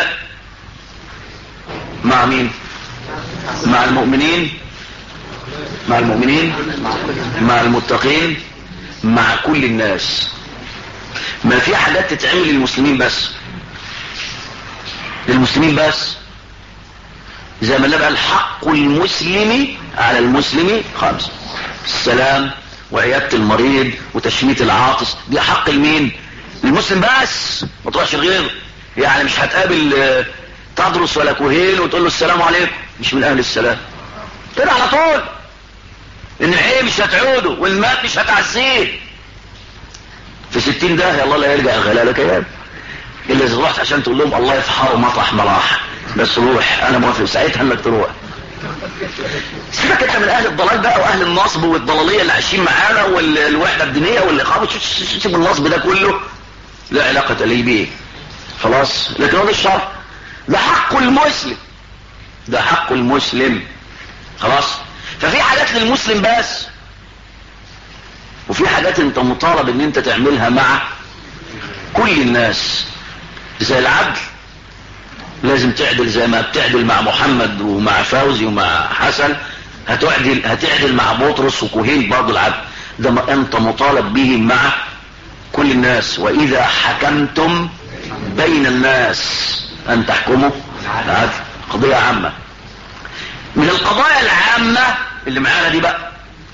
مع مين مع المؤمنين مع المؤمنين مع المتقين مع كل الناس ما في حاجات تتعمل للمسلمين بس للمسلمين بس زي ما النبي قال حق المسلم على المسلم خمس السلام وعيادة المريض وتشميت العاطس دي حق المين المسلم بس ما تروحش لغيره يعني مش هتقابل آه، تدرس ولا كهيل وتقول له السلام عليكم مش من اهل السلام كده على طول ان العين مش هتعوده والمات مش هتعزيه في ستين ده الله لا يرجع غلالك يا الا اذا رحت عشان تقول لهم الله يفحروا مطرح مراح بس روح انا موافق ساعتها انك تروح سيبك انت من اهل الضلال بقى واهل النصب والضلاليه اللي عايشين معانا والوحده الدينيه والاقامه سيب النصب ده كله لا علاقه لي بيه خلاص لكن هذا الشرع ده حق المسلم ده حق المسلم خلاص ففي حاجات للمسلم بس وفي حاجات انت مطالب ان انت تعملها مع كل الناس زي العدل لازم تعدل زي ما بتعدل مع محمد ومع فوزي ومع حسن هتعدل هتعدل مع بطرس وكهيل برضه العدل ده ما انت مطالب به مع كل الناس واذا حكمتم بين الناس ان تحكموا العدل قضية عامة من القضايا العامة اللي معانا دي بقى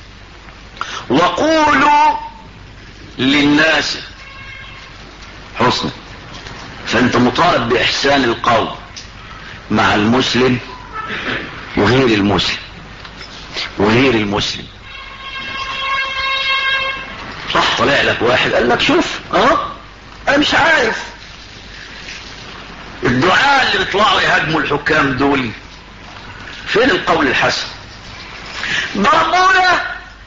وقولوا للناس حسنا فانت مطالب باحسان القول مع المسلم وغير المسلم وغير المسلم صح طلع لك واحد قال لك شوف اه انا مش عارف الدعاء اللي بيطلعوا يهاجموا الحكام دول فين القول الحسن ربنا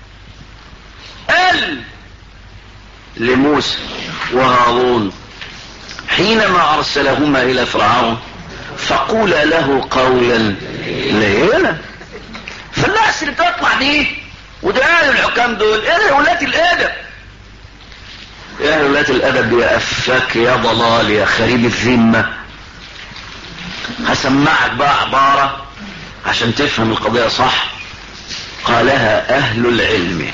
قال لموسى وهارون حينما ارسلهما الى فرعون فقولا له قولا لينا فالناس اللي بتطلع دي ودعاء الحكام دول ايه ولاة الادب يا ولاة الادب يا افك يا ضلال يا خريب الذمه هسمعك بقى عبارة عشان تفهم القضية صح قالها اهل العلم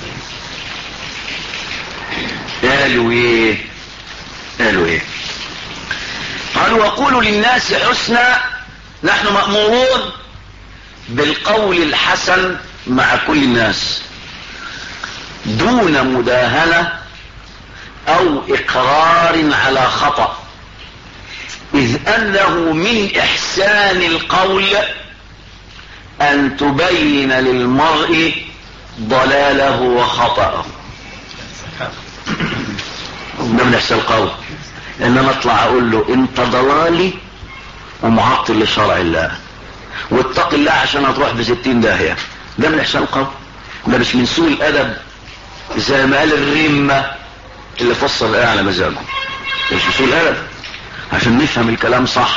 قالوا ايه قالوا ايه قالوا وقولوا للناس حسنا نحن مأمورون بالقول الحسن مع كل الناس دون مداهنة او اقرار على خطأ إذ أنه من إحسان القول أن تبين للمرء ضلاله وخطأه ده من إحسان القول إن أنا أطلع أقول له أنت ضلالي ومعطل لشرع الله واتق الله عشان هتروح في ستين داهية ده من إحسان القول ده مش من سوء الأدب زي ما قال الرمة اللي فصل الآية على مزاجه مش من سوء الأدب عشان نفهم الكلام صح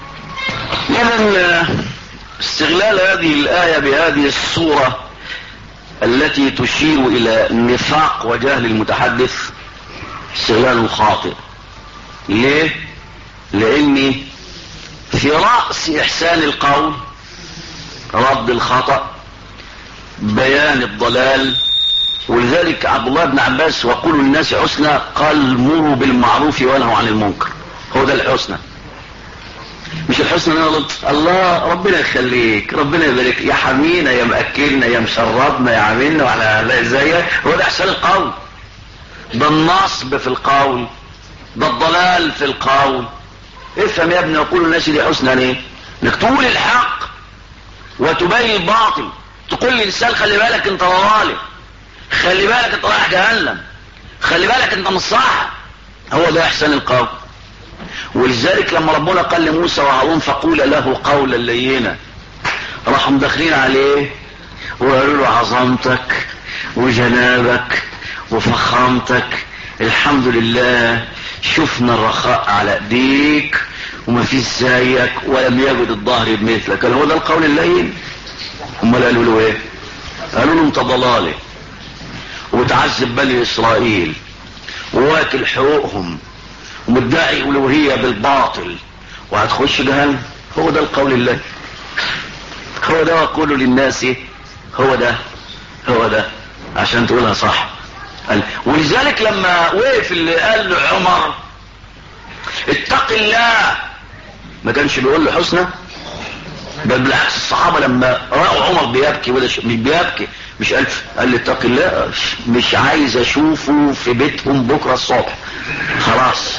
اذا استغلال هذه الآية بهذه الصورة التي تشير إلى نفاق وجهل المتحدث استغلال خاطئ ليه لأني في رأس إحسان القول رد الخطأ بيان الضلال ولذلك عبد الله بن عباس وقولوا للناس حسنى قال مروا بالمعروف ونهوا عن المنكر هو ده الحسنى مش الحسنى ان انا قلت الله ربنا يخليك ربنا يبارك يا حمينا يا مأكلنا يا مشربنا يا عاملنا وعلى لا ازاي هو ده احسان القول ده النصب في القول ده الضلال في القول افهم يا ابني يقول الناس دي حسنى ايه انك تقول الحق وتبين الباطل تقول للانسان خلي بالك انت ضلالي خلي بالك انت رايح جهنم خلي بالك انت مش صح هو ده احسان القول ولذلك لما ربنا قال لموسى وهارون فقول له قولا لينا راحوا مدخلين عليه وقالوا له عظمتك وجنابك وفخامتك الحمد لله شفنا الرخاء على ايديك وما فيش زيك ولم يجد الظهر بمثلك قال هو ده القول اللين امال قالوا له ايه قالوا له انت ضلالي وتعذب بني اسرائيل وواكل حقوقهم ومدعي الوهية بالباطل وهتخش جهنم هو ده القول الله هو ده وقولوا للناس هو ده هو ده عشان تقولها صح ولذلك لما وقف اللي قال له عمر اتق الله ما كانش بيقول له حسنى بل بالعكس الصحابة لما رأوا عمر بيبكي ولا ش... مش بيبكي مش قال قال لي اتق الله مش عايز اشوفه في بيتهم بكرة الصبح خلاص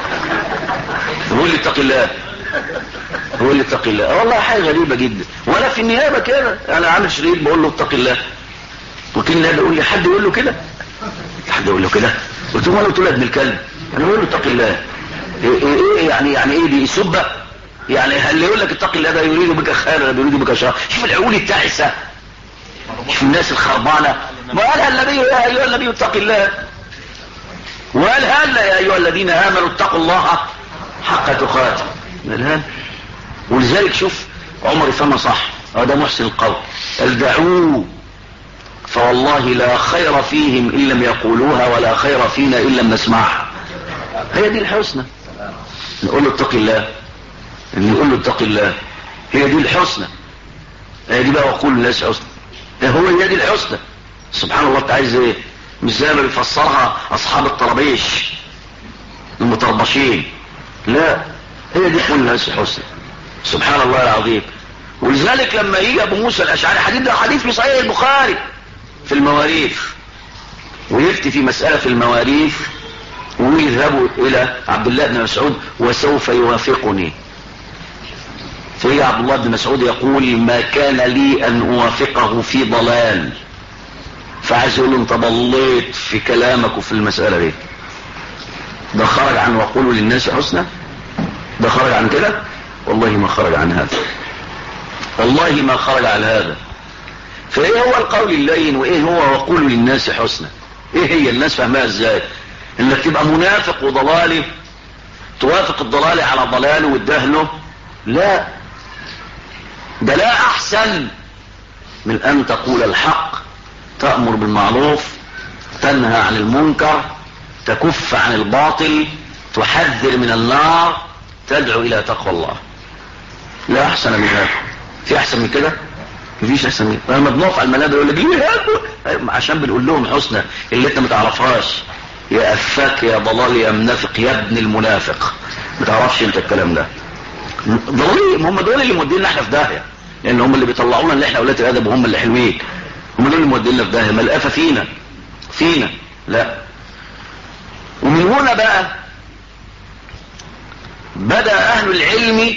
بيقول لي اتق الله بيقول لي اتق الله والله حاجة غريبة جدا وانا في النيابة كده انا عامل شريط بقول له اتق الله وكيل النيابة يقول لي حد يقول له كده حد يقول له كده قلت له انا قلت له ابن الكلب انا بقول له اتق الله ايه ايه يعني يعني ايه دي سبه يعني اللي يقول لك اتق الله ده يريد بك خيرا لا يريد بك شر شوف العقول التعسه شوف الناس الخربانه ما قالها النبي يا ايها النبي اتق الله وقال هلا يا ايها الذين امنوا اتقوا الله حق تقاته قالها ولذلك شوف عمر يفهم صح هذا محسن القول قال دعوه فوالله لا خير فيهم ان لم يقولوها ولا خير فينا ان لم نسمعها هي دي الحسنى نقول له اتق الله نقول له اتق الله هي دي الحسنى هي دي بقى وقول الناس حسنى هو هي دي الحسنى سبحان الله انت عايز ايه مش زي ما بيفسرها اصحاب الطرابيش المطربشين لا هي دي كل الناس حسنى سبحان الله العظيم ولذلك لما يجي ابو موسى الاشعري حديث ده حديث في صحيح البخاري في المواريث ويفتي في مسألة في المواريث ويذهبوا الى عبد الله بن مسعود وسوف يوافقني فيجي عبد الله بن مسعود يقول ما كان لي ان اوافقه في ضلال فعايز يقول له انت ضليت في كلامك وفي المسألة دي ده خرج عن وقولوا للناس حسنى ده خرج عن كده والله ما خرج عن هذا والله ما خرج عن هذا فايه هو القول اللين وايه هو وقولوا للناس حسنى ايه هي الناس فهمها ازاي انك تبقى منافق وضلالي توافق الضلال على ضلاله والدهله لا ده لا احسن من ان تقول الحق تأمر بالمعروف تنهى عن المنكر تكف عن الباطل تحذر من النار تدعو الى تقوى الله لا احسن من هذا في احسن من كده مفيش احسن من كده لما بنقف على المنابر يقول لك ليه عشان بنقول لهم حسنى اللي انت ما تعرفهاش يا افاك يا ضلال يا منافق يا ابن المنافق ما تعرفش انت الكلام ده ضروري هم دول اللي مودينا احنا في داهيه لان هم اللي بيطلعونا اللي احنا اولاد الادب وهم اللي حلوين هم دول اللي مودينا في داهيه ما الافه فينا فينا لا ومن هنا بقى بدا اهل العلم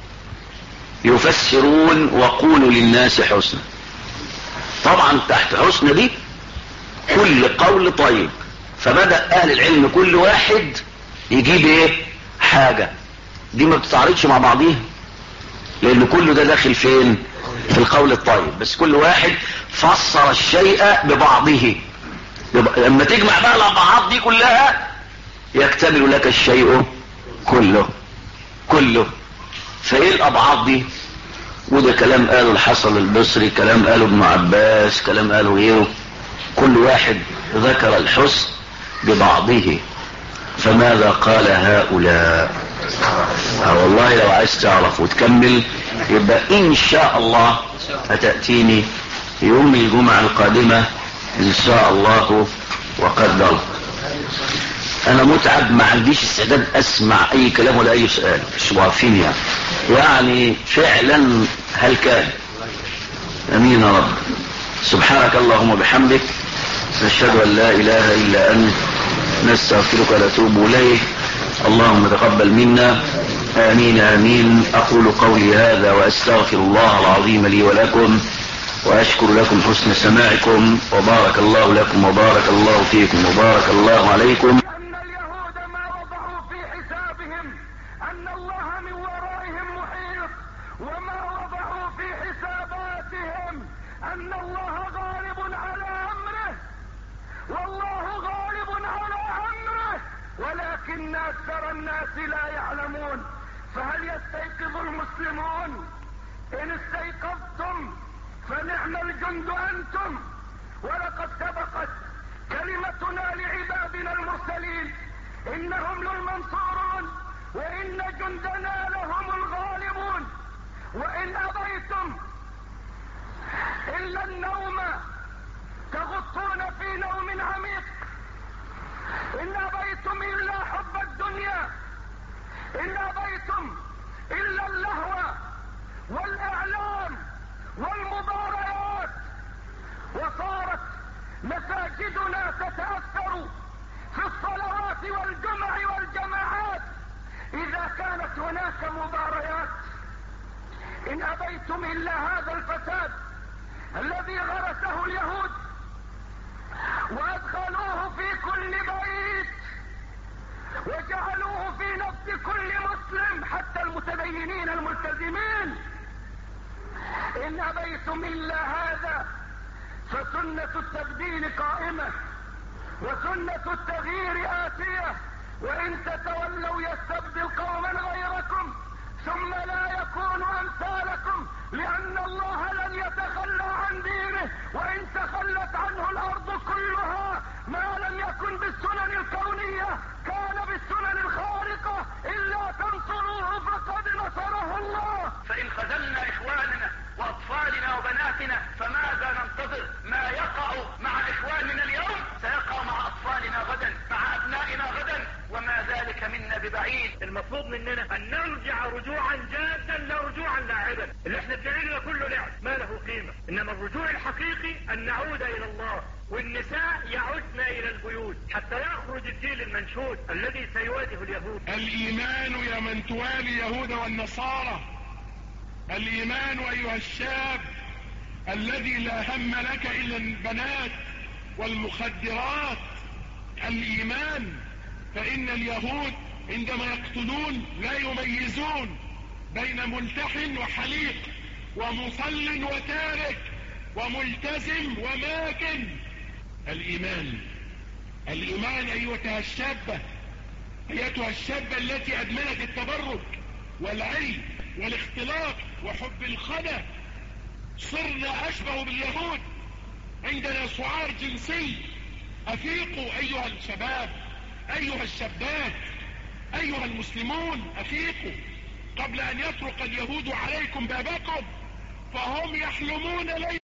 يفسرون وقولوا للناس حسنى طبعا تحت حسنى دي كل قول طيب فبدأ اهل العلم كل واحد يجيب ايه حاجة دي ما بتتعارضش مع بعضيها لان كل ده داخل فين في القول الطيب بس كل واحد فسر الشيء ببعضه لما تجمع بقى الابعاد دي كلها يكتمل لك الشيء كله كله فايه الابعاد دي وده كلام قاله الحسن البصري كلام قاله ابن عباس كلام قاله غيره كل واحد ذكر الحسن ببعضه فماذا قال هؤلاء اه والله لو عايز تعرف وتكمل يبقى ان شاء الله هتأتيني يوم الجمعة القادمة ان شاء الله وقدر انا متعب ما عنديش استعداد اسمع اي كلام ولا اي سؤال مش واقفين يعني يعني فعلا هل كان امين يا رب سبحانك اللهم وبحمدك نشهد ان لا اله الا انت نستغفرك ونتوب اليك اللهم تقبل منا امين امين اقول قولي هذا واستغفر الله العظيم لي ولكم واشكر لكم حسن سماعكم وبارك الله لكم وبارك الله فيكم وبارك الله عليكم أن اليهود ما وضعوا في حسابهم أن الله من ورائهم محيط وما وضعوا في حساباتهم أن الله غالب على أمره والله غالب على أمره ولكن أكثر الناس لا يعلمون فهل يستيقظ المسلمون إن استيقظتم فنعم الجند أنتم ولقد سبقت كلمتنا لعبادنا المرسلين انهم للمنصورون وان جندنا لهم الغالبون وان ابيتم الا النوم تغطون في نوم عميق ان ابيتم الا حب الدنيا ان ابيتم الا اللهو والاعلام والمباريات وصارت مساجدنا تتأثر في الصلوات والجمع والجماعات اذا كانت هناك مباريات ان ابيتم الا هذا الفساد الذي غرسه اليهود وادخلوه في كل بيت وجعلوه في نفس كل مسلم حتى المتدينين الملتزمين ان ابيتم الا هذا فسنة التبديل قائمة وسنة التغيير آتية وان تتولوا يستبدل قوما غيركم ثم لا يكون امثالكم لان الله لن يتخلى عن دينه وان تخلت عنه الارض كلها ما لم يكن بالسنن الكونية كان بالسنن الخارقة الا تنصروه فقد نصره الله فان خذلنا اخواننا واطفالنا وبناتنا فماذا ننتظر ما يقع مع اخواننا اليوم سيقع مع اطفالنا غدا مع ابنائنا غدا وما ذلك منا ببعيد المطلوب مننا ان نرجع رجوعا جادا لا رجوعا لاعبا اللي احنا بنعمله كله لعب ما له قيمة انما الرجوع الحقيقي ان نعود الى الله والنساء يعدن الى البيوت حتى يخرج الجيل المنشود الذي سيواجه اليهود الايمان يا من توالي يهود والنصارى الايمان ايها الشاب الذي لا هم لك الا البنات والمخدرات الايمان فان اليهود عندما يقتلون لا يميزون بين ملتحن وحليق ومصل وتارك وملتزم وماكن الايمان الايمان ايتها الشابة ايتها الشابة التي ادمنت التبرج والعي والاختلاط وحب الخنا صرنا اشبه باليهود عندنا سعار جنسي افيقوا ايها الشباب ايها الشابات ايها المسلمون افيقوا قبل ان يطرق اليهود عليكم بابكم فهم يحلمون ليس